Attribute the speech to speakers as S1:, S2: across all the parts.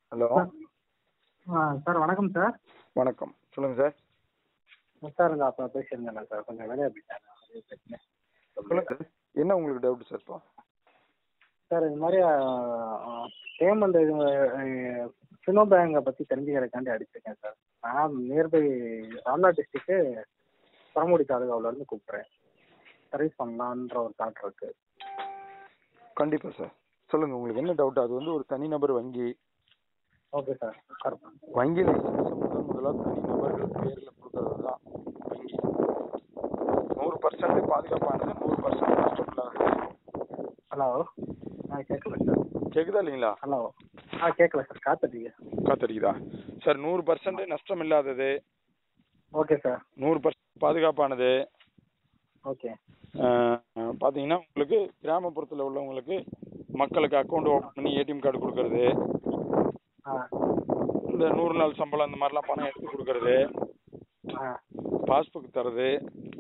S1: Hello
S2: ஆ sir வணக்கம் sir
S1: வணக்கம் சொல்லுங்க சார்
S2: சார் இந்த அப்போ பேசியிருந்தேன் சார் கொஞ்சம் வேலையாக போயிட்டேன்
S1: சொல்லுங்க சார் என்ன உங்களுக்கு டவுட் சார் இப்போ
S2: சார் இது மாதிரி பேமெண்ட் இது ஃபினோ பேங்கை பற்றி தெரிஞ்சுக்கிறதுக்காண்டி அடிச்சிருக்கேன் சார் நான் நியர்பை ராம்நாத் டிஸ்ட்ரிக்ட்டு பரமுடி தாலுகாவிலேருந்து கூப்பிட்றேன் சர்வீஸ் பண்ணலான்ற ஒரு தாட் இருக்கு
S1: கண்டிப்பா சார் சொல்லுங்க உங்களுக்கு என்ன டவுட் அது வந்து ஒரு தனிநபர் வங்கி
S2: ஓகே சார் சார்
S1: வங்கி லைசன்ஸ் முதல் முதலா தனிநபர்கள் பேர்ல கொடுக்கறது தான் வங்கி நூறு பர்சன்ட் பாதுகாப்பானது நூறு பர்சன்ட் நஷ்டம் இல்லாதது
S2: ஹலோ ஆ கேட்கல சார்
S1: கேக்குதா இல்லைங்களா
S2: ஹலோ ஆ கேட்கல சார் காத்துட்டீங்க
S1: காத்தடிக்குதா சார் நூறு பர்சன்ட் நஷ்டம் இல்லாதது
S2: ஓகே சார்
S1: நூறு பர்சன்ட் பாதுகாப்பானது
S2: ஓகே
S1: அஹ், பாத்தீங்கன்னா உங்களுக்கு கிராமப்புறத்துல உள்ளவங்களுக்கு மக்களுக்கு அக்கௌண்ட் ஓப்பன் பண்ணி ஏடிஎம் கார்டு கொடுக்கறது
S2: ஆ
S1: இந்த நூறு நாள் சம்பளம் அந்த மாதிரிலாம் பணம் எடுத்து கொடுக்கறது
S2: ஆ
S1: பாஸ்புக் தர்றது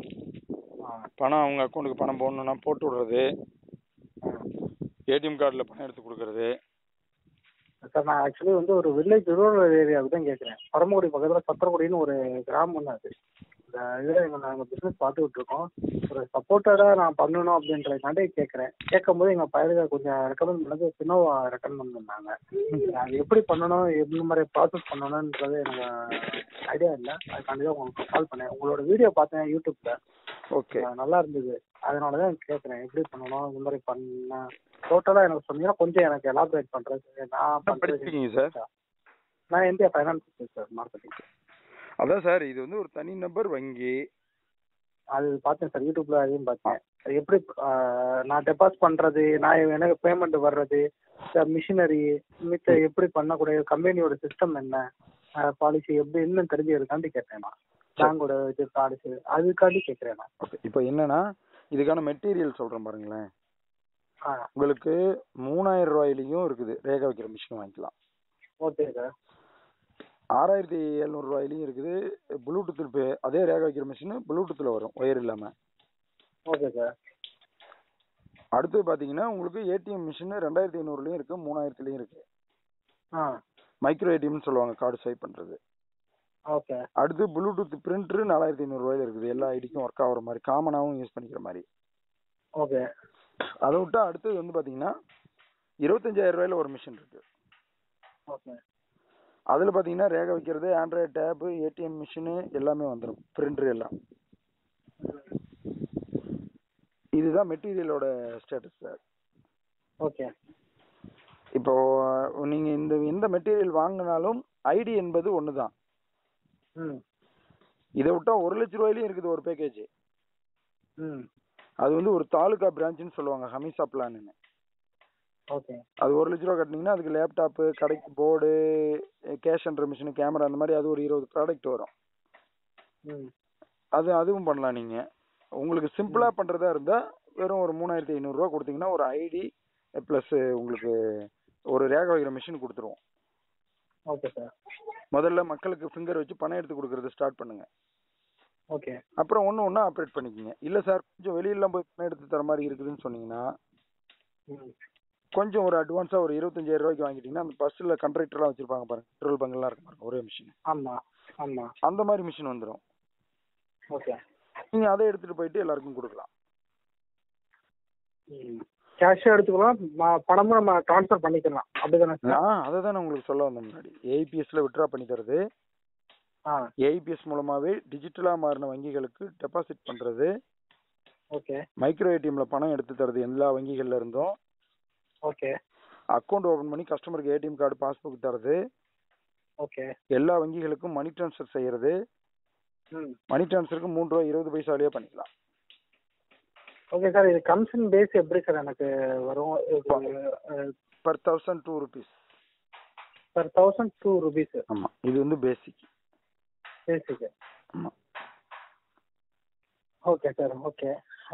S2: ஆ
S1: பணம் அவங்க அக்கௌண்ட்டுக்கு பணம் போடணும்னா போட்டு விடுறது
S2: ஆ
S1: ஏடிஎம் கார்டில் பணம் எடுத்து கொடுக்கறது
S2: சார் நான் ஆக்சுவலி வந்து ஒரு வில்லேஜ் ரூரல் ஏரியாவுக்கு தான் கேட்குறேன் பரமக்குடி பக்கத்தில் சத்திரக்குடின்னு ஒரு கிராமம் தான் அது இந்த இதில் எங்கள் நாங்கள் பிஸ்னஸ் பார்த்துக்கிட்டு இருக்கோம் ஒரு சப்போர்ட்டடாக நான் பண்ணணும் அப்படின்றதுக்காண்டி கேட்குறேன் கேட்கும்போது எங்கள் பையனுக்கு கொஞ்சம் ரெக்கமெண்ட் பண்ணது சின்னோவா ரெக்கமெண்ட் பண்ணாங்க அது எப்படி பண்ணணும் எந்த மாதிரி ப்ராசஸ் பண்ணணுன்றது எனக்கு ஐடியா இல்லை அதுக்காண்டி தான் உங்களுக்கு கால் பண்ணேன் உங்களோட வீடியோ பார்த்தேன் யூடியூப்பில்
S1: ஓகே
S2: நல்லா இருந்தது அதனால தான் கேட்குறேன் எப்படி பண்ணணும் இந்த மாதிரி பண்ண டோட்டலாக எனக்கு சொன்னீங்கன்னா கொஞ்சம் எனக்கு எலாபரேட் பண்ணுறது நான் பண்ணுறது
S1: படிச்சிருக்கீங்க சார்
S2: நான் இந்தியா ஃபைனான்ஸ் சார் மார்க்கெட்டிங்
S1: அதான் சார் இது வந்து ஒரு தனிநபர் வங்கி
S2: அது பார்த்தேன் சார் யூடியூப்ல அதையும் பார்த்தேன் அது எப்படி ஆஹ், நான் டெபாசிட் பண்ணுறது நான் எனக்கு பேமெண்ட் வர்றது மிஷினரி மித்த எப்படி பண்ணக்கூடிய கம்பெனியோட சிஸ்டம் என்ன பாலிசி எப்படி இன்னும் தெரிஞ்சுக்கிறதுக்காண்டி கேட்டேன் நான் பேங்கோட இது பாலிசி அதுக்காண்டி கேட்குறேன் நான்
S1: ஓகே இப்போ என்னன்னா இதுக்கான மெட்டீரியல் சொல்கிறேன் பாருங்களேன்
S2: ஆ
S1: உங்களுக்கு மூணாயிரம் ரூபாயிலையும் இருக்குது ரேகை வைக்கிற மிஷின் வாங்கிக்கலாம்
S2: ஓகே சார்
S1: ஆறாயிரத்தி எழுநூறு ரூபாயிலையும் இருக்குது ப்ளூடூத்தில் இப்போ அதே ரேகை வைக்கிற மிஷின் ப்ளூடூத்தில் வரும் ஒயர் இல்லாமல்
S2: ஓகே சார்
S1: அடுத்து பார்த்தீங்கன்னா உங்களுக்கு ஏடிஎம் மிஷின் ரெண்டாயிரத்தி ஐநூறுலையும் இருக்குது மூணாயிரத்துலையும் இருக்குது
S2: ஆ
S1: மைக்ரோ ஏடிஎம்னு சொல்லுவாங்க கார்டு ஸ்வைப் பண்ணுறது
S2: ஓகே
S1: அடுத்து ப்ளூடூத் பிரிண்டர் நாலாயிரத்தி ஐநூறுரூவாயில் இருக்குது எல்லா ஐடிக்கும் ஒர்க் ஆகுற மாதிரி காமனாகவும் யூஸ் பண்ணிக்கிற மாதிரி
S2: ஓகே
S1: அதை விட்டா அடுத்தது வந்து பார்த்தீங்கன்னா இருபத்தஞ்சாயிரம் ரூபாயில ஒரு மிஷின் இருக்கு
S2: ஓகே
S1: அதில் பார்த்தீங்கன்னா ரேகை வைக்கிறது ஆண்ட்ராய்டு டேப்பு ஏடிஎம் மிஷினு எல்லாமே வந்துடும் பிரிண்டர் எல்லாம் இதுதான் மெட்டீரியலோட ஸ்டேட்டஸ் சார்
S2: ஓகே
S1: இப்போ நீங்கள் இந்த எந்த மெட்டீரியல் வாங்கினாலும் ஐடி என்பது ஒன்று தான்
S2: ம்
S1: இதை விட்டா ஒரு லட்ச ரூபாயிலையும் இருக்குது ஒரு பேக்கேஜ்
S2: ம்
S1: அது வந்து ஒரு தாலுகா பிரான்ச்சுன்னு சொல்லுவாங்க ஹமீசா பிளான்னு
S2: ஓகே
S1: அது ஒரு லட்ச ரூபா கட்டினீங்கன்னா அதுக்கு லேப்டாப்பு கடைக்கு board cash and machine camera அந்த மாதிரி அது ஒரு இருபது ப்ராடக்ட் வரும்
S2: ம்
S1: அது அதுவும் பண்ணலாம் நீங்கள் உங்களுக்கு சிம்பிளாக பண்ணுறதா இருந்தால் வெறும் ஒரு மூணாயிரத்தி ஐநூறுரூவா கொடுத்தீங்கன்னா ஒரு ஐடி ப்ளஸ் உங்களுக்கு ஒரு ரேகை வைக்கிற மிஷின் கொடுத்துருவோம்
S2: ஓகே சார்
S1: முதல்ல மக்களுக்கு ஃபிங்கர் வச்சு பணம் எடுத்து கொடுக்கறது ஸ்டார்ட் பண்ணுங்க
S2: ஓகே
S1: அப்புறம் ஒன்று ஒன்றா ஆப்ரேட் பண்ணிக்கோங்க இல்லை சார் கொஞ்சம் வெளியிலாம் போய் பணம் எடுத்து தர மாதிரி இருக்குதுன்னு சொன்னீங்கன்னா
S2: ம்
S1: கொஞ்சம் ஒரு அட்வான்ஸாக ஒரு இருபத்தஞ்சாயிரம் ரூபாய்க்கு வாங்கிட்டீங்கன்னா அந்த பஸ்ஸில் கண்ட்ராக்டர்லாம் வச்சிருப்பாங்க பாருங்க பெட்ரோல் பங்கெல்லாம் இருக்கு பாருங்க ஒரே மிஷின்
S2: ஆமாம் ஆமாம்
S1: அந்த மாதிரி மிஷின் வந்துடும்
S2: ஓகே
S1: நீங்கள் அதை எடுத்துகிட்டு போயிட்டு எல்லாருக்கும் கொடுக்கலாம்
S2: கேஷும் எடுத்துக்கலாம் ம- பணமும் நம்ம ட்ரான்ஸ்ஃபர் பண்ணிக்கலாம் அப்படிதானே
S1: ஆ
S2: சார்
S1: அதை தான் நான் உங்களுக்கு சொல்ல வந்தேன் முன்னாடி ஏஐபிஎஸ்ல விட்ரா பண்ணி தருது
S2: ஆ
S1: ஏஐபிஎஸ் மூலமாவே டிஜிட்டலா மாறின வங்கிகளுக்கு டெபாசிட் பண்றது
S2: ஓகே
S1: மைக்ரோ ஏடிஎம்ல பணம் எடுத்து தருது எல்லா வங்கிகள்ல இருந்தும்
S2: ஓகே
S1: அக்கௌண்ட் ஓபன் பண்ணி கஸ்டமருக்கு ஏடிஎம் கார்டு பாஸ்புக் தருது
S2: ஓகே
S1: எல்லா வங்கிகளுக்கும் மணி ட்ரான்ஸ்ஃபர் செய்யறது
S2: ம்
S1: மணி ட்ரான்ஸ்ஃபருக்கு மூணு ரூபா இருபது பைசாலேயே பண்ணிக்கலாம்
S2: ஓகே சார் இது கமிஷன் பேஸ் எப்படி சார் எனக்கு வரும்
S1: per thousand two rupees
S2: sir thousand two rupees
S1: ஆமா இது வந்து பேசிக்
S2: பேசிக்கு
S1: ஆமா
S2: ஓகே சார் ஓகே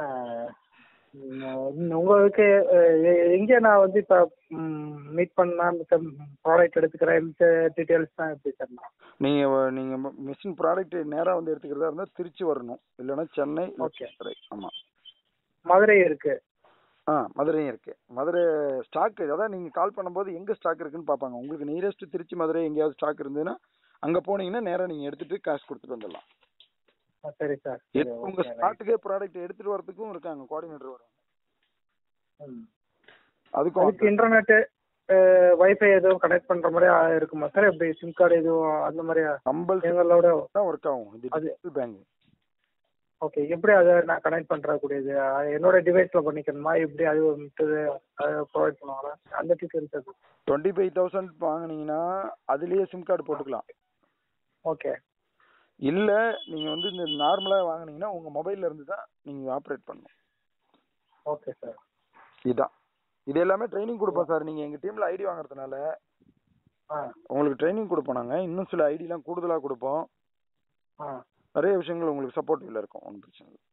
S2: உங்களுக்கு அஹ், எ- எங்கே நான் வந்து இப்போ மீட் பண்ணா மித்த ப்ராடக்ட் எடுத்துக்கிறேன் மித்த டீட்டெயில்ஸ் தான் எப்படி சார் நான்
S1: நீங்க வ- நீங்க மிஷின் ப்ராடக்ட் நேரா வந்து எடுத்துக்கிறதா இருந்தா திருச்சி வரணும் இல்லைன்னா சென்னை
S2: Okay.
S1: மதுரை. ஆமா
S2: மதுரை இருக்கு
S1: ஆ மதுரையும் இருக்கு மதுரை ஸ்டாக் அதான் நீங்க கால் பண்ணும்போது எங்க ஸ்டாக் இருக்குன்னு பார்ப்பாங்க உங்களுக்கு நியரஸ்ட் திருச்சி மதுரை எங்கேயாவது ஸ்டாக் இருந்ததுன்னா அங்க போனீங்கன்னா நேரா நீங்க எடுத்துட்டு காசு கொடுத்துட்டு வந்துடலாம்
S2: ஆ, சரி சார் சரி
S1: எது- உங்க
S2: ஓகே ரைட்
S1: ஸ்டாட்டுக்கே ப்ராடக்ட் எடுத்துட்டு வரதுக்கும் இருக்காங்க கோஆர்டினேட்டர் வருவாங்க
S2: ம்
S1: அதுக்கும்
S2: அதுக்கு இன்டர்நெட்டு வைஃபை எதுவும் கனெக்ட் பண்ற மாதிரி ஆ, இருக்குமா சார் எப்படி சிம் கார்டு எதுவும் அந்த மாதிரி
S1: கம்பல்சரி
S2: எங்களோட
S1: தான் ஒர்க் ஆகும் இது
S2: அது-
S1: டிஜிட்டல் பேங்க்
S2: ஓகே எப்படி அதை நான் கனெக்ட் பண்ணுறக்கூடியது என்னோட டிவைஸ்ல பண்ணிக்கணுமா எப்படி அது மற்றது ப்ரொவைட் பண்ணுவாங்களா அந்த டீட்டெயில்ஸ் அது
S1: டுவெண்ட்டி ஃபைவ் தௌசண்ட் வாங்குனீங்கன்னா அதுலயே சிம் கார்டு போட்டுக்கலாம்
S2: ஓகே
S1: இல்ல நீங்க வந்து இந்த நார்மலா வாங்குனீங்கன்னா உங்க மொபைல்ல இருந்து தான் நீங்க ஆப்ரேட் பண்ணணும்
S2: ஓகே சார்
S1: இதுதான் இது எல்லாமே ட்ரைனிங் கொடுப்போம் சார் நீங்க எங்க டீம்ல ஐடி வாங்குறதுனால
S2: ஆ
S1: உங்களுக்கு ட்ரைனிங் கொடுப்போம் நாங்க இன்னும் சில ஐடிலாம் கூடுதலா கொடுப்போம்
S2: ஆ
S1: நிறைய விஷயங்கள் உங்களுக்கு சப்போர்ட்டிவ்ல இருக்கும் ஒன்றும் பிரச்சனை இல்லை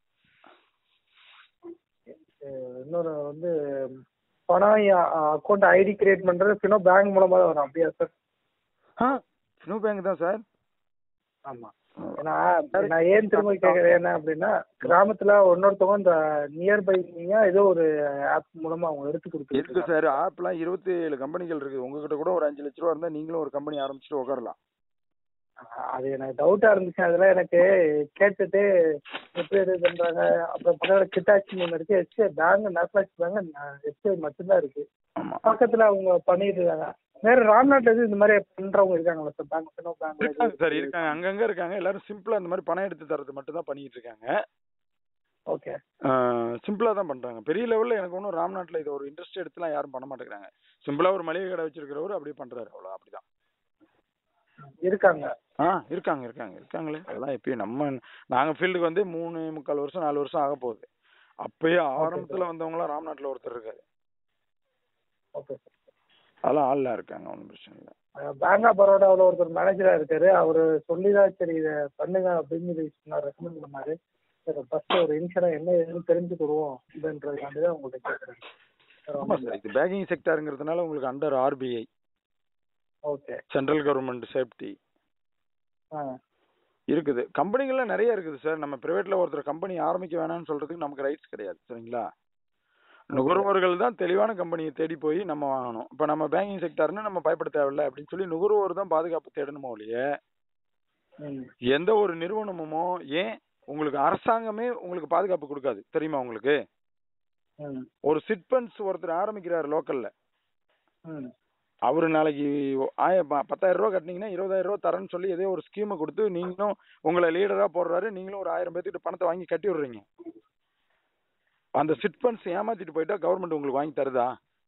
S2: அஹ் இன்னொரு வந்து பணம் அக்கௌண்ட் ஐடி கிரியேட் பண்றது ஃபினோ பேங்க் மூலமா தான் வரும் அப்படியா சார்
S1: ஆ ஸ்னூ பேங்க் தான் சார்
S2: ஆமா ஏன்னா நான் ஏன் திரும்ப கேட்கறேன் என்ன அப்படின்னா கிராமத்துல இன்னொருத்தவங்க இந்த நியர்பை ஏதோ ஒரு ஆப் மூலமா அவங்க எடுத்து
S1: இருக்கு
S2: கொடுத்துருக்கு
S1: சார் ஆப்லாம் இருபத்தி ஏழு கம்பெனிகள் இருக்கு உங்ககிட்ட கூட ஒரு அஞ்சு லட்ச ரூபா இருந்தா நீங்களும் ஒரு கம்பெனி ஆரம்பிச்சுட்டு உட்காரலாம்
S2: அது எனக்கு டவுட்டா இருந்துச்சு அதெல்லாம் எனக்கு கேட்டுட்டு எப்படி இது பண்றாங்க அப்புறம் பக்கத்துல கிட்டாச்சி ஒன்று இருக்கு SBI bank nationalise bank SBI மட்டும்தான் இருக்கு
S1: ஆமா
S2: பக்கத்துல அவங்க பண்ணிட்டு இருக்காங்க வேற ராம்நாட்ல எதுவும் இந்த மாதிரி பண்றவங்க இருக்காங்களா சார் பேங்க் பினோ
S1: இருக்காங்க
S2: பேங்க்
S1: சார் இருக்காங்க அங்கங்க இருக்காங்க எல்லாரும் சிம்பிளா இந்த மாதிரி பணம் எடுத்து தரது மட்டும் தான் பண்ணிட்டு இருக்காங்க
S2: ஓகே
S1: சிம்பிளா தான் பண்றாங்க பெரிய லெவல்ல எனக்கு ஒன்றும் ராம்நாட்ல இது ஒரு இன்ட்ரெஸ்ட் எடுத்துலாம் யாரும் பண்ண மாட்டேங்கிறாங்க சிம்பிளா ஒரு மளிகை கடை வச்சிருக்கிறவரு அப்படியே பண்றாரு அவ்வளவு அப்படிதான்
S2: இருக்காங்க
S1: ஆ இருக்காங்க இருக்காங்க இருக்காங்களே அதெல்லாம் எப்பயும் நம்ம நாங்க ஃபீல்டுக்கு வந்து மூணு முக்கால் வருஷம் நாலு வருஷம் ஆக போகுது அப்பயே ஆரம்பத்துல வந்தவங்களாம் ராம்நாட்ல ஒருத்தர் இருக்காரு
S2: ஓகே
S1: அதெல்லாம் ஆள்லாம் இருக்காங்க ஒன்றும் பிரச்சனை இல்லை
S2: பேங்க் ஆஃப் பரோடாவில் ஒருத்தர் மேனேஜரா இருக்காரு அவரு சொல்லிதான் சரி இதை பண்ணுங்க அப்படின்னு சொன்னார் ரெக்கமெண்ட் பண்ணாரு சரி ஃபர்ஸ்ட் ஒரு இன்ஷியலா என்ன ஏதுன்னு தெரிஞ்சுக்கிடுவோம் இதுன்றதுக்காண்டி தான் உங்கள்கிட்ட கேட்குறேன்
S1: ஆமா சார் இது பேங்கிங் செக்டாருங்கிறதுனால உங்களுக்கு under RBI
S2: okay
S1: central government safety
S2: ஆ
S1: இருக்குது கம்பெனிகள்ல நிறைய இருக்குது சார் நம்ம பிரைவேட்ல ஒருத்தர் கம்பெனி ஆரம்பிக்க வேணாம்னு சொல்றதுக்கு நமக்கு ரைட்ஸ் கிடையாது சரிங்களா நுகர்வோர்கள் தான் தெளிவான கம்பெனியை தேடி போய் நம்ம வாங்கணும் இப்போ நம்ம பேங்கிங் செக்டார்னு நம்ம பயப்பட தேவையில்ல அப்படின்னு சொல்லி நுகர்வோர் தான் பாதுகாப்பு தேடணுமோ ஒழிய
S2: ம்
S1: எந்த ஒரு நிறுவனமுமோ ஏன் உங்களுக்கு அரசாங்கமே உங்களுக்கு பாதுகாப்பு கொடுக்காது தெரியுமா உங்களுக்கு
S2: ம்
S1: ஒரு சிட்பன்ஸ் ஒருத்தர் ஆரம்பிக்கிறார் லோக்கல்ல
S2: ம்
S1: அவரு நாளைக்கு ஆய ப- பத்தாயிரம் ரூபா கட்டினீங்கன்னா இருபதாயிரம் ரூபா தரேன்னு சொல்லி ஏதோ ஒரு ஸ்கீமை கொடுத்து நீங்களும் உங்களை லீடரா போடுறாரு நீங்களும் ஒரு ஆயிரம் பேர்த்துக்கிட்ட பணத்தை வாங்கி கட்டி விடுறீங்க அந்த சிட்பன்ஸ் ஏமாத்திட்டு போயிட்டா கவர்மெண்ட் உங்களுக்கு வாங்கி தருதா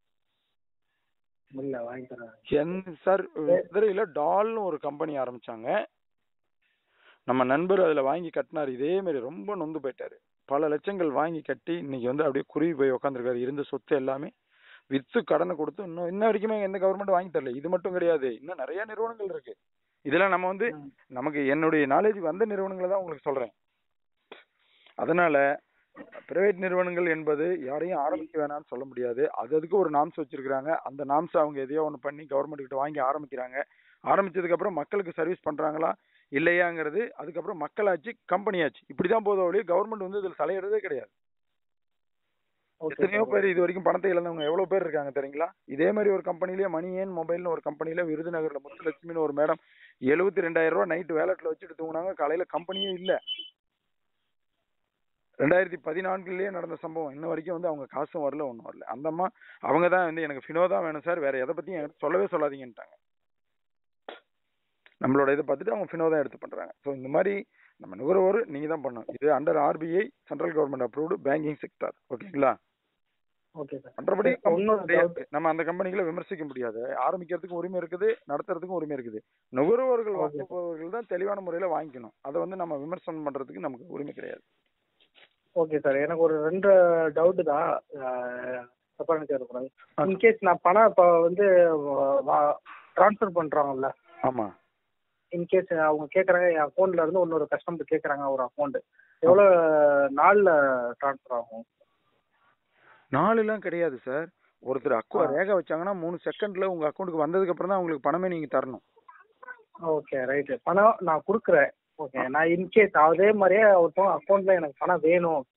S2: இல்ல வாங்கி தரேன்
S1: என் சார் மதுரையில டால்னு ஒரு கம்பெனி ஆரம்பிச்சாங்க நம்ம நண்பர் அதுல வாங்கி கட்டினார் இதே மாதிரி ரொம்ப நொந்து போயிட்டாரு பல லட்சங்கள் வாங்கி கட்டி இன்னைக்கு வந்து அப்படியே குருவி போய் உட்காந்துருக்காரு இருந்த சொத்து எல்லாமே வித்து கடனை கொடுத்து இன்னும் இன்ன வரைக்குமே எந்த கவர்மெண்ட் வாங்கி தரல இது மட்டும் கிடையாது இன்னும் நிறைய நிறுவனங்கள் இருக்கு இதெல்லாம் நம்ம வந்து
S2: ம்.
S1: நமக்கு என்னுடைய நாலேஜ் வந்த நிறுவனங்களை தான் உங்களுக்கு சொல்றேன் அதனால பிரைவேட் நிறுவனங்கள் என்பது யாரையும் ஆரம்பிக்க வேணாம்னு சொல்ல முடியாது அது அதுக்கு ஒரு நாம்ஸ் வச்சிருக்காங்க அந்த நாம்ஸ் அவங்க எதையோ ஒன்று பண்ணி கவர்மெண்ட் கிட்ட வாங்கி ஆரம்பிக்கிறாங்க ஆரம்பிச்சதுக்கு அப்புறம் மக்களுக்கு சர்வீஸ் பண்றாங்களா இல்லையாங்கிறது அதுக்கப்புறம் மக்களாச்சு கம்பெனி ஆச்சு இப்படிதான் போதும் ஒழிய கவர்மெண்ட் வந்து இதுல தலையிடுறதே கிடையாது
S2: ஓகே
S1: எத்தனையோ பேர் இது வரைக்கும் பணத்தை இழந்தவங்க எவ்வளவு பேர் இருக்காங்க தெரியுங்களா இதே மாதிரி ஒரு கம்பெனிலேயே மணி ஏன் மொபைல்னு ஒரு கம்பெனில விருதுநகர்ல முத்துலட்சுமின்னு ஒரு மேடம் எழுபத்தி ரெண்டாயிரம் ரூபாய் நைட் வேலட்ல வச்சுட்டு தூங்குனாங்க காலையில கம்பெனியே இல்ல ரெண்டாயிரத்தி பதினான்குலயே நடந்த சம்பவம் இன்ன வரைக்கும் வந்து அவங்க காசும் வரல ஒன்றும் வரல அந்த அம்மா அவங்க தான் வந்து எனக்கு ஃபினோ தான் வேணும் சார் வேற எதை பத்தியும் என்கிட்ட சொல்லவே சொல்லாதீங்கன்ட்டாங்க நம்மளோட இதை பார்த்துட்டு அவங்க ஃபினோ தான் எடுத்து பண்றாங்க ஸோ இந்த மாதிரி நம்ம நுகர்வோர் நீங்க தான் பண்ணணும் இது under RBI central government approved banking sector ஓகேங்களா
S2: ஓகே சார்
S1: மற்றபடி
S2: இன்னொரு
S1: company
S2: doubt.
S1: நம்ம அந்த கம்பெனிகளை விமர்சிக்க முடியாது ஆரம்பிக்கிறதுக்கு உரிமை இருக்குது நடத்துறதுக்கும் உரிமை இருக்குது நுகர்வோர்கள்
S2: Okay.
S1: வாங்குபவர்கள் தான் தெளிவான முறையில வாங்கிக்கணும் அதை வந்து நம்ம விமர்சனம் பண்றதுக்கு நமக்கு உரிமை கிடையாது
S2: ஓகே சார் எனக்கு ஒரு ரெண்டு டவுட் தான் அஹ், தப்பா நினைச்சிடக்கூடாது
S1: ஆ.
S2: இன்கேஸ் நான் பணம் இப்போ வந்து ட்ரான்ஸ்ஃபர் பண்றாங்கல்ல
S1: ஆமா
S2: இன்கேஸ் அவங்க கேட்குறாங்க என் அக்கௌண்ட்ல இருந்து இன்னொரு கஸ்டமர் கேட்குறாங்க ஒரு அக்கௌண்ட் எவ்வளோ நாளில் ட்ரான்ஸ்ஃபர் ஆகும்
S1: நாலு எல்லாம் கிடையாது சார் ஒருத்தர் அக்கௌ
S2: ஆ.
S1: ரேகா வச்சாங்கன்னா மூணு செகண்ட்ல உங்க அக்கௌண்ட்டுக்கு வந்ததுக்கு அப்புறம் தான் உங்களுக்கு பணமே நீங்க தரணும்
S2: ஓகே ரைட்டு பணம் நான் கொடுக்குறேன் ஓகே நான் இன்கேஸ் அதே மாதிரியே ஒருத்தவங்க அக்கௌண்ட்ல எனக்கு பணம் வேணும்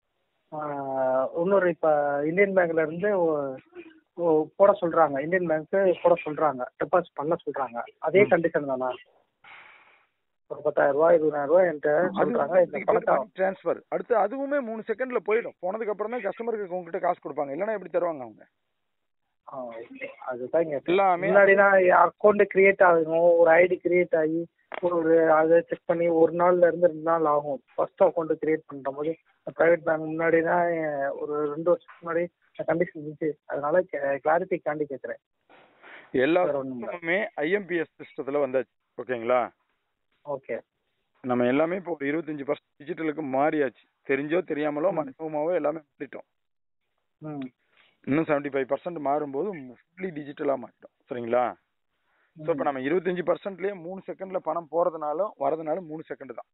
S2: ஆஹ் இன்னொரு இப்ப இந்தியன் பேங்க்ல இருந்து ஒ- ஒ- போட சொல்றாங்க இந்தியன் பேங்க் போட சொல்றாங்க டெபாசிட் பண்ண சொல்றாங்க அதே கண்டிஷன் தானா ஒரு பத்தாயிரம் ரூபாய் இருபதாயிரம் ரூபாய் என்கிட்ட சொல்றாங்க இந்த பணத்தை
S1: டிரான்ஸ்ஃபர் அடுத்து அதுவுமே மூணு செகண்ட்ல போயிடும் போனதுக்கு அப்புறம் தான் கஸ்டமருக்கு உங்ககிட்ட காசு கொடுப்பாங்க இல்லைன்னா எப்படி தருவாங்க அவங்க
S2: ஆ, okay. அதுதான் இங்க
S1: எல்லாமே
S2: முன்னாடினா அக்கௌண்ட் கிரியேட் ஆகணும் ஒரு ஐடி கிரியேட் ஆகி ஒரு அதை செக் பண்ணி ஒரு நாள்ல இருந்து ரெண்டு நாள் ஆகும் ஃபர்ஸ்ட் அக்கௌண்ட் கிரியேட் பண்ற போது பிரைவேட் பேங்க் முன்னாடினா அஹ், ஒரு ரெண்டு வருஷத்துக்கு முன்னாடி கண்டிஷன் இருந்துச்சு அதனால கிளாரிட்டிக்காண்டி கேட்குறேன்
S1: எல்லா
S2: வேற ஒண்ணும் இல்ல.
S1: சிஸ்டமுமே ஐஎம்பிஎஸ் சிஸ்டத்துல வந்தாச்சு ஓகேங்களா
S2: ஓகே
S1: நம்ம எல்லாமே இப்போ ஒரு இருபத்தஞ்சு பர்சன்ட் டிஜிட்டலுக்கு மாறியாச்சு தெரிஞ்சோ தெரியாமலோ
S2: ம்.
S1: மறைமுகமாவோ எல்லாமே மாறிட்டோம்
S2: ம்
S1: இன்னும் செவன்டி ஃபைவ் பர்சன்ட் மாறும்போது ஃபுல்லி டிஜிட்டலா மாறிட்டோம் சரிங்களா ஸோ இப்போ நம்ம இருபத்தஞ்சு பர்சன்ட்லயே மூணு செகண்ட்ல பணம் போறதுனாலும் வரதுனாலும் மூணு செகண்ட் தான்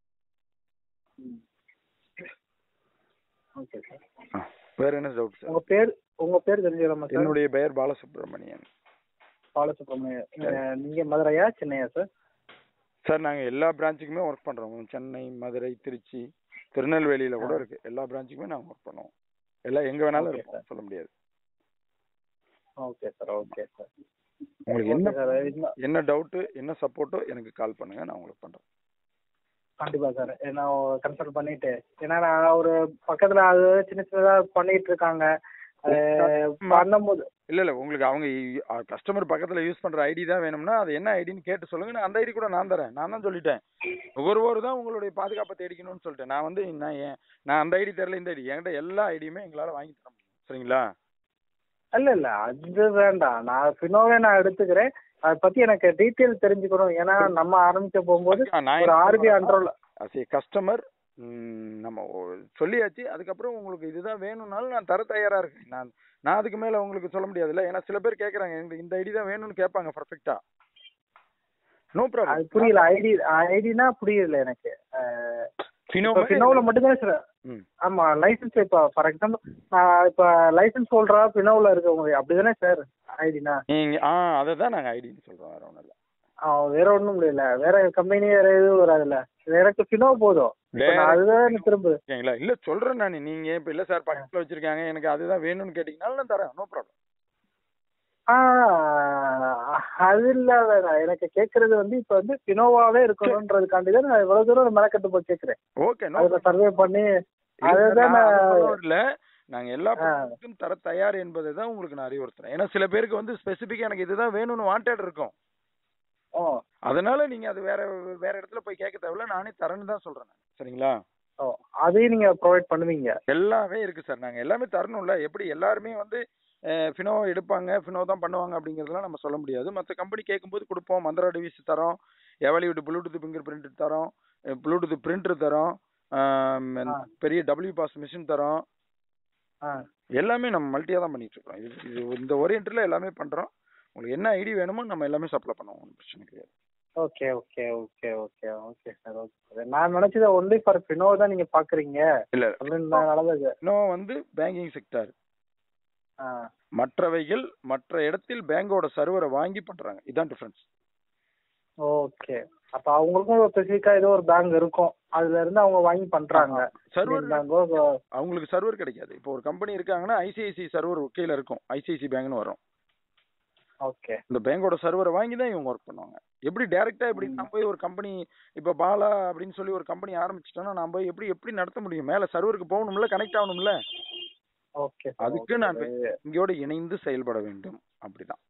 S2: ஓகே சார்
S1: ஆ, வேற என்ன டவுட் சார்
S2: உங்க பேர் உங்க பேர் தெரிஞ்சுக்கலாமா சார்
S1: என்னுடைய பெயர் பாலசுப்ரமணியன்
S2: பாலசுப்ரமணியம் அஹ், நீங்க மதுரையா சென்னையா சார்
S1: சார் நாங்க எல்லா பிரான்ச்சுக்குமே ஒர்க் பண்றோம் சென்னை மதுரை திருச்சி திருநெல்வேலியில கூட இருக்கு எல்லா பிரான்ச்சுக்குமே நாங்க ஒர்க் பண்ணுவோம் எல்லாம் எங்க வேணாலும்
S2: Okay,
S1: இருப்போம் சொல்ல முடியாது
S2: ஓகே சார் ஓகே சார்
S1: உங்களுக்கு என்ன
S2: சார் இன்னும்
S1: என்ன டவுட் என்ன சப்போர்ட்டோ எனக்கு கால் பண்ணுங்க நான் உங்களுக்கு பண்றேன்
S2: கண்டிப்பா சார் நான் கன்சல்ட் பண்ணிட்டு ஏன்னா நான் ஒரு பக்கத்துல அது சின்ன சின்னதா பண்ணிட்டு இருக்காங்க அது பண்ணும்போது
S1: இல்ல இல்ல உங்களுக்கு அவங்க கஸ்டமர் பக்கத்துல யூஸ் பண்ற ஐடி தான் வேணும்னா அது என்ன ஐடின்னு கேட்டு சொல்லுங்க நான் அந்த ஐடி கூட நான் தரேன் நான் தான் சொல்லிட்டேன் ஒவ்வொருவரும் தான் உங்களுடைய பாதுகாப்பை தேடிக்கணும்னு சொல்லிட்டேன் நான் வந்து நான் ஏன் நான் அந்த ஐடி தரல இந்த ஐடி என்கிட்ட எல்லா ஐடியுமே எங்களால வாங்கி தர முடியும் சரிங்களா
S2: இல்ல இல்ல அது வேண்டாம் நான் ஃபினோவே நான் எடுத்துக்கிறேன் அதை பத்தி எனக்கு டீட்டெயில் தெரிஞ்சுக்கணும் ஏன்னா நம்ம ஆரம்பிக்க போகும்போது
S1: நான்
S2: ஒரு ஆர்பி அண்ட்ரோல்
S1: அஸ் ஏ கஸ்டமர் நம்ம ஒ- சொல்லியாச்சு அதுக்கப்புறம் உங்களுக்கு இதுதான் வேணும்னாலும் நான் தர தயாரா இருக்கேன் நான் நான் அதுக்கு மேல உங்களுக்கு சொல்ல முடியாதுல்ல ஏன்னா சில பேர் கேக்குறாங்க எனக்கு இந்த ஐடி தான் வேணும்னு கேட்பாங்க பர்ஃபெக்ட்டா நோ
S2: அது
S1: ப்ராப்ளம்
S2: புரியல ஐடி ஐடினா புரியல எனக்கு
S1: ஃபினோ
S2: இப்போ ஃபினோவில் மட்டும்தான் சார்
S1: ம்
S2: ஆமா லைசன்ஸ் இப்போ ஃபார் எக்ஸாம்பிள் நான் இப்போ லைசன்ஸ் ஹோல்டரா ஃபினோவில் இருக்கவங்க அப்படிதானே சார் ஐடினா
S1: நீங்க ஆ அதை தான் நாங்க ஐடின்னு சொல்றோம் வேற ஒண்ணும் இல்ல
S2: வேற ஒன்றும் முடியல வேற கம்பெனி வேற எதுவும் வராதுல்ல எனக்கு ஃபினோ போதும் இப்ப
S1: வேற
S2: நான் அதுதான் எனக்கு திரும்ப
S1: ஓகேங்களா இல்ல சொல்றேன் நான் நீங்க இப்ப இல்ல சார் பக்கத்துல வச்சிருக்காங்க எனக்கு அதுதான் வேணும்னு கேட்டீங்கனாலும் நான் தரேன் நோ ப்ராப்ளம்
S2: ஆ அது இல்ல வேணாம் எனக்கு கேட்கறது வந்து இப்ப வந்து பினோவாவே இருக்கணும்ன்றதுக்காண்டி தான் நான் இவ்வளவு தூரம் மெனக்கட்டு போய் கேட்கறேன்
S1: ஓகே நோ
S2: அதுல சர்வே பண்ணி அதுதான் நான்
S1: இல்ல நாங்க எல்லா
S2: ஆ.
S1: ப்ராடக்ட்டும் தர தயார் என்பதை தான் உங்களுக்கு நான் அறிவுறுத்துறேன் ஏன்னா சில பேருக்கு வந்து ஸ்பெசிபிக்கா எனக்கு இதுதான் வேணும்னு வாண்டட் இருக்கும்
S2: ஓ
S1: அதனால நீங்க அது வேற வேற இடத்துல போய் கேட்க தேவையில்ல நானே தரேன்னு தான் சொல்றேன் நான். சரிங்களா
S2: ஓ அதையும் நீங்க ப்ரொவைட் பண்ணுவீங்க
S1: எல்லாமே இருக்கு சார் நாங்க எல்லாமே தரணும்ல எப்படி எல்லாருமே வந்து ஃபினோ எடுப்பாங்க ஃபினோ தான் பண்ணுவாங்க அப்படிங்கறதெல்லாம் நம்ம சொல்ல முடியாது மற்ற கம்பெனி கேட்கும்போது கொடுப்போம் மந்திரா டிவிஸ் தரோம் எவலிவுட் ப்ளூடூத் ஃபிங்கர் பிரிண்ட் தரோம் ப்ளூடூத் பிரிண்டர் தரோம் ஆம்,
S2: ஆ.
S1: பெரிய டபிள்யூ பாஸ் மிஷின் தரோம்
S2: ஆ
S1: எல்லாமே நம்ம மல்டியா தான் பண்ணிட்டு இருக்கோம் இது இது இந்த ஓரியன்ட்ல எல்லாமே பண்றோம் உங்களுக்கு என்ன ஐடி வேணுமோ நம்ம எல்லாமே சப்ளை பண்ணுவோம் ஒன்றும் பிரச்சனை கிடையாது
S2: okay okay okay okay okay sir okay நான் நினைச்சது ஒன்லி ஃபார் பினோ தான் நீங்க பாக்குறீங்க
S1: இல்ல
S2: அப்படின்னு நான் நடந்தது
S1: இன்னும் வந்து பேங்கிங் செக்டார்
S2: ஆ
S1: மற்றவைகள் மற்ற இடத்தில் பேங்கோட சர்வரை வாங்கி பண்றாங்க இதான் டிஃபரன்ஸ்
S2: ஓகே அப்ப அவங்களுக்கும் ஒரு ஸ்பெசிஃபிக்கா ஏதோ ஒரு பேங்க் இருக்கும் அதுல இருந்து அவங்க வாங்கி பண்றாங்க
S1: சர்வர்
S2: பேங்கோ
S1: அவங்களுக்கு சர்வர் கிடைக்காது இப்போ ஒரு கம்பெனி இருக்காங்கன்னா ஐசிஐசி சர்வர் கீழே இருக்கும் ஐசிஐசி பேங்க்னு வரும்
S2: ஓகே
S1: இந்த பேங்கோட சர்வரை வாங்கி தான் இவங்க ஒர்க் பண்ணுவாங்க எப்படி டைரக்டா எப்படி
S2: ம்.
S1: நான் போய் ஒரு கம்பெனி இப்போ பாலா அப்படின்னு சொல்லி ஒரு கம்பெனி ஆரம்பிச்சிட்டோன்னா நான் போய் எப்படி எப்படி நடத்த முடியும் மேல சர்வருக்கு போகணும்ல கனெக்ட் ஆகணும்ல
S2: ஓகே
S1: அதுக்கு நான் இங்கோட இணைந்து செயல்பட வேண்டும் அப்படிதான்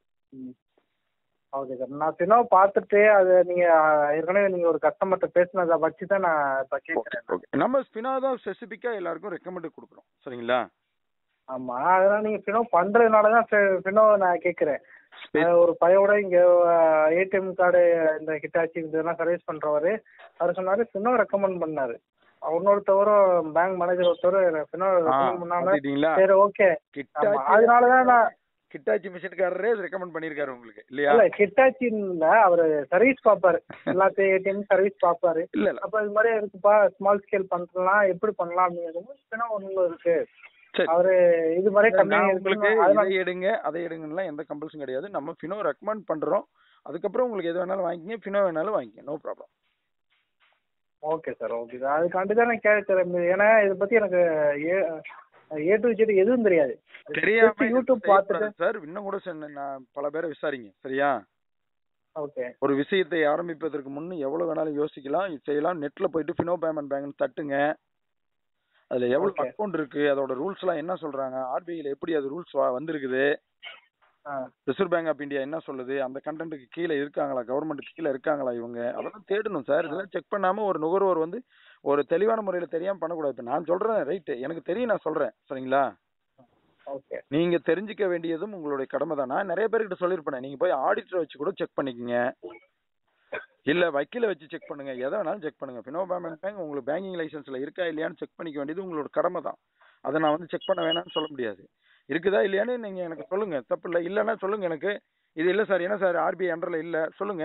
S2: ஓகே சார் நான் பினோ பார்த்துட்டு அது நீங்க அஹ், ஏற்கனவே நீங்க ஒரு கஸ்டமர்கிட்ட பேசினதை வச்சு தான் நான் இப்ப கேட்கறேன்
S1: ஓகே நம்ம ஸ்பினா தான் ஸ்பெசிஃபிக்கா எல்லாருக்கும் ரெக்கமெண்ட் கொடுக்குறோம் சரிங்களா
S2: ஆமா அதனால நீங்க பினோ பண்றதுனால தான் பினோ நான் கேட்கறேன் அது ஒரு பையோட இங்க ஏடிஎம் கார்டு இந்த ஹிட்டாச்சி இதெல்லாம் சர்வீஸ் பண்றவரு அவர் சொன்னாரு பினோ ரெக்கமெண்ட் பண்ணாரு இன்னொருத்தவரும் பேங்க் மேனேஜர் ஒருத்தவர் பினோ
S1: ஆ,
S2: ரெக்கமெண்ட் பண்ணாங்க
S1: பார்த்துட்டீங்களா
S2: சரி ஓகே
S1: கிட்டாச்சி
S2: அதனாலதான் நான்
S1: கிட்டாச்சி மிஷின்காரரே ரெக்கமெண்ட் பண்ணிருக்காரு உங்களுக்கு இல்லையா
S2: இல்ல ஹிட்டாச்சின்ல அவரு சர்வீஸ் பாப்பாரு எல்லாத்தையும் ஏடிஎம் சர்வீஸ் பாப்பாரு
S1: இல்ல இல்ல
S2: அப்ப இது மாதிரி இருக்குப்பா ஸ்மால் ஸ்கேல் பண்ணலாம் எப்படி பண்ணலாம் அப்படிங்கிறது பினோ ஒண்ணு இருக்கு
S1: சரி
S2: அவரு இது மாதிரி
S1: நான்
S2: கம்பெனி
S1: உங்களுக்கு
S2: இருக்கு அதனால
S1: இதை எடுங்க அதை எடுங்கலாம் எந்த கம்பல்ஸும் கிடையாது நம்ம ஃபினோ ரெக்கமெண்ட் பண்றோம் அதுக்கப்புறம் உங்களுக்கு எது வேணாலும் வாங்கிக்கங்க ஃபினோ வேணாலும் வாங்கிக்கங்க no problem
S2: okay sir okay sir அதுக்காண்டி தான் நான் கேட்குறேன் ஏன்னா இதை பற்றி எனக்கு ஏ ஏ டு ஜெட் எதுவும் தெரியாது
S1: தெரியாம
S2: Just யூடியூப் பார்த்துட்டு
S1: சார் இன்னும் கூட சொன்ன- நான் பல பேரை விசாரிங்க சரியா
S2: ஓகே
S1: ஒரு விஷயத்தை ஆரம்பிப்பதற்கு முன் எவ்வளவு வேணாலும் யோசிக்கலாம் செய்யலாம் நெட்ல போயிட்டு ஃபினோ பேமெண்ட் பேங்க் தட்டுங்க அதுல எவ்வளவு
S2: Okay.
S1: அக்கௌண்ட் இருக்கு அதோட ரூல்ஸ் எல்லாம் என்ன சொல்றாங்க ஆர்பிஐல எப்படி அது ரூல்ஸ் வந்திருக்குது
S2: ஆ
S1: ரிசர்வ் பேங்க் ஆஃப் இந்தியா என்ன சொல்லுது அந்த கண்டென்ட்டுக்கு கீழே இருக்காங்களா கவர்மெண்ட்டுக்கு கீழே இருக்காங்களா இவங்க அதெல்லாம் தேடணும் சார் இதெல்லாம் செக் பண்ணாம ஒரு நுகர்வோர் வந்து ஒரு தெளிவான முறையில தெரியாம பண்ணக்கூடாது இப்ப நான் சொல்றேன் ரைட் எனக்கு தெரியும் நான் சொல்றேன் சரிங்களா
S2: ஓகே
S1: நீங்க தெரிஞ்சுக்க வேண்டியதும் உங்களுடைய கடமை தான் நான் நிறைய பேர்கிட்ட சொல்லியிருப்பேன் நீங்க போய் ஆடிட்டரை வச்சு கூட செக் பண்ணிக்கங்க இல்ல வக்கீல வச்சு செக் பண்ணுங்க எதை வேணாலும் செக் பண்ணுங்க ஃபினோ பேமெண்ட் பேங்க் உங்களுக்கு பேங்கிங் லைசன்ஸ்ல இருக்கா இல்லையான்னு செக் பண்ணிக்க வேண்டியது உங்களோட கடமை தான் அதை நான் வந்து செக் பண்ண வேணாம்னு சொல்ல முடியாது இருக்குதா இல்லையான்னு நீங்க எனக்கு சொல்லுங்க தப்பு இல்லை இல்லைன்னா சொல்லுங்க எனக்கு இது இல்ல சார் என்ன சார் ஆர்பிஐ அண்டர்ல இல்ல சொல்லுங்க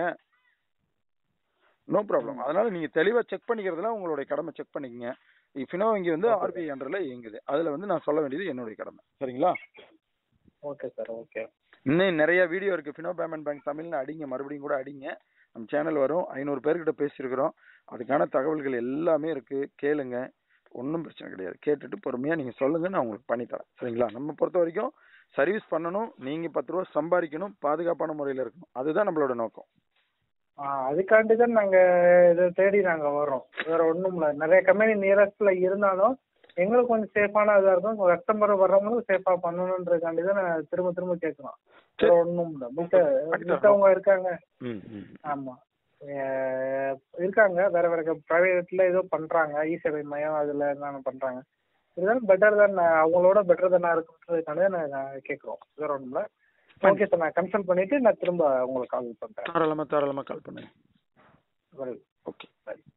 S1: நோ ப்ராப்ளம் அதனால நீங்க தெளிவா செக் பண்ணிக்கிறதுல உங்களுடைய கடமை செக் பண்ணிக்கங்க ஃபினோ வங்கி வந்து
S2: Okay.
S1: ஆர்பிஐ அண்டர்ல இயங்குது அதுல வந்து நான் சொல்ல வேண்டியது என்னுடைய கடமை சரிங்களா
S2: ஓகே சார் ஓகே
S1: இன்னும் நிறைய வீடியோ இருக்கு ஃபினோ பேமெண்ட் பேங்க் தமிழ்னு அடிங்க மறுபடியும் கூட அடிங்க நம்ம சேனல் வரும் ஐநூறு பேர்கிட்ட பேசியிருக்கிறோம் அதுக்கான தகவல்கள் எல்லாமே இருக்கு கேளுங்க ஒன்றும் பிரச்சனை கிடையாது கேட்டுட்டு பொறுமையா நீங்க சொல்லுங்க நான் உங்களுக்கு பண்ணி தரேன் சரிங்களா நம்ம பொறுத்த வரைக்கும் சர்வீஸ் பண்ணணும் நீங்க பத்து ரூபா சம்பாதிக்கணும் பாதுகாப்பான முறையில இருக்கணும் அதுதான் நம்மளோட நோக்கம்
S2: ஆ அதுக்காண்டி தான் நாங்கள் இதை தேடி நாங்கள் வர்றோம் வேற ஒன்றும் இல்லை நிறைய கம்பெனி நியரஸ்ட்ல இருந்தாலும் எங்களுக்கு கொஞ்சம் சேஃபான இதாக இருக்கும் கஸ்டமர் வர்றவங்களும் சேஃபாக பண்ணணுன்றதுக்காண்டி தான் நான் திரும்ப திரும்ப கேட்குறோம் வேற ஒன்றும் இல்லை மித்த மித்தவங்க இருக்காங்க
S1: ம் ம்
S2: ஆமாம் இருக்காங்க வேற வேற ப்ரைவேட்ல ஏதோ பண்ணுறாங்க இ சேவை மையம் அதில் என்னென்ன பண்ணுறாங்க இருந்தாலும் பெட்டர் தான் அவங்களோட பெட்டர் தானே இருக்குன்றதுக்காண்டி தான் நான் கேட்குறோம் வேற ஒன்றும் இல்லை ஓகே சார் நான் கன்சல்ட் பண்ணிட்டு நான் திரும்ப உங்களுக்கு கால் பண்ணுறேன்
S1: தாராளமா தாராளமா கால் பண்ணுங்க
S2: வெரி
S1: ஓகே
S2: பை